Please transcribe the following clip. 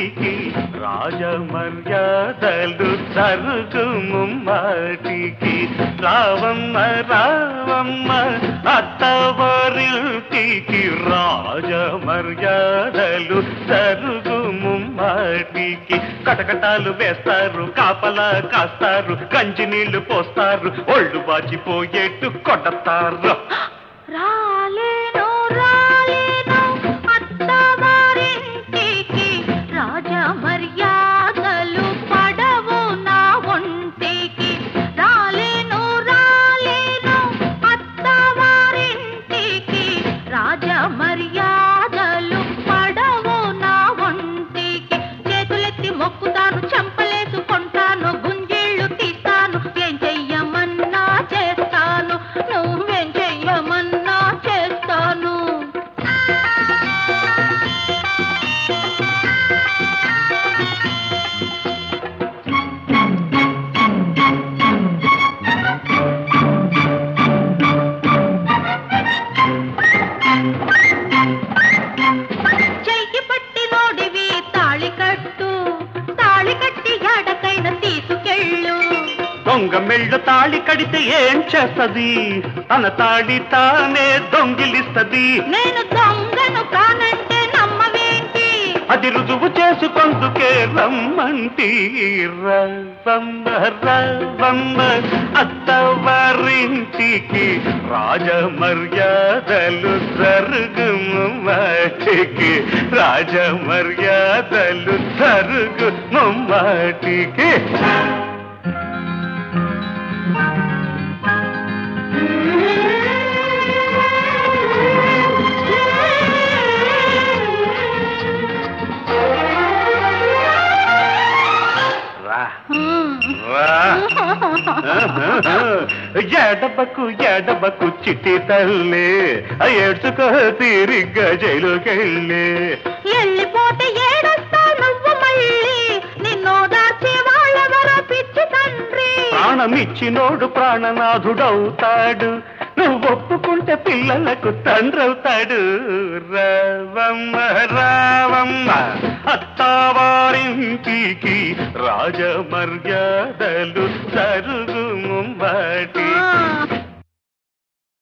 ఇంటికి రాజమర్యాదలు జరుగు ముమ్మాటికి రావమ్మ రావమ్మ అత్తవారింటికి రాజమర్యాదలు జరుగు ముమ్మాటికి కటకటాలు వేస్తారు కాపలా కాస్తారు కంచి నీళ్లు పోస్తారు ఒళ్ళు బాచిపోయేట్టు కొడతారు రాలేను రాలేను అత్తవారింటికి రాజ మర్యాదలు పడవు నా ఒంటికి రాలేను రాలేను అత్తవారింటికి రాజ మర్యాదలు పడవు నా ఒంటికి చేతులెత్తి మొక్కుతాను చెంపలేసుకుంటాను గుంజేళ్ళు తీస్తాను ఏం చెయ్యమన్నా చేస్తాను నువ్వేం చెయ్యమన్నా చేస్తాను చెయ్యి పట్టి నోడివి తాళి కట్టు తాళి కట్టి ఎడకైన తీసుకెళ్ళు దొంగ మెళ్ళ తాళి కడితే ఏం చేస్తది తన తాళి తానే దొంగిలిస్తది నేను దొంగను కానంటే నమ్మవేంటి అది రుజువు చేసుకొందుకే రమ్మంటి రవ్వమ్మ రవ్వమ్మ అత్తవారింటికి రాజ మర్యాదలు జరుగు ముమ్మాటికి రాజ మర్యాదలు జరుగు ముమ్మాటికి రా రా ఎడబకు ఎడబకు చిట్టి తల్లి ఏడ్చుకో తీరిగ్గా జైలుకెళ్ళి వెళ్ళిపోతే ఏడొస్తా నువ్వు మళ్ళీ నిన్నో దాచి వాళ్ళెవరో పిచ్చి తండ్రి ప్రాణమిచ్చినోడు ప్రాణనాథుడవుతాడు నువ్వు ఒప్పుకుంటే పిల్లలకు తండ్రవుతాడు రావమ్మ రావమ్మ అత్తావారింటికి రాజ మర్యాదలు జరుగు ముమ్మాటి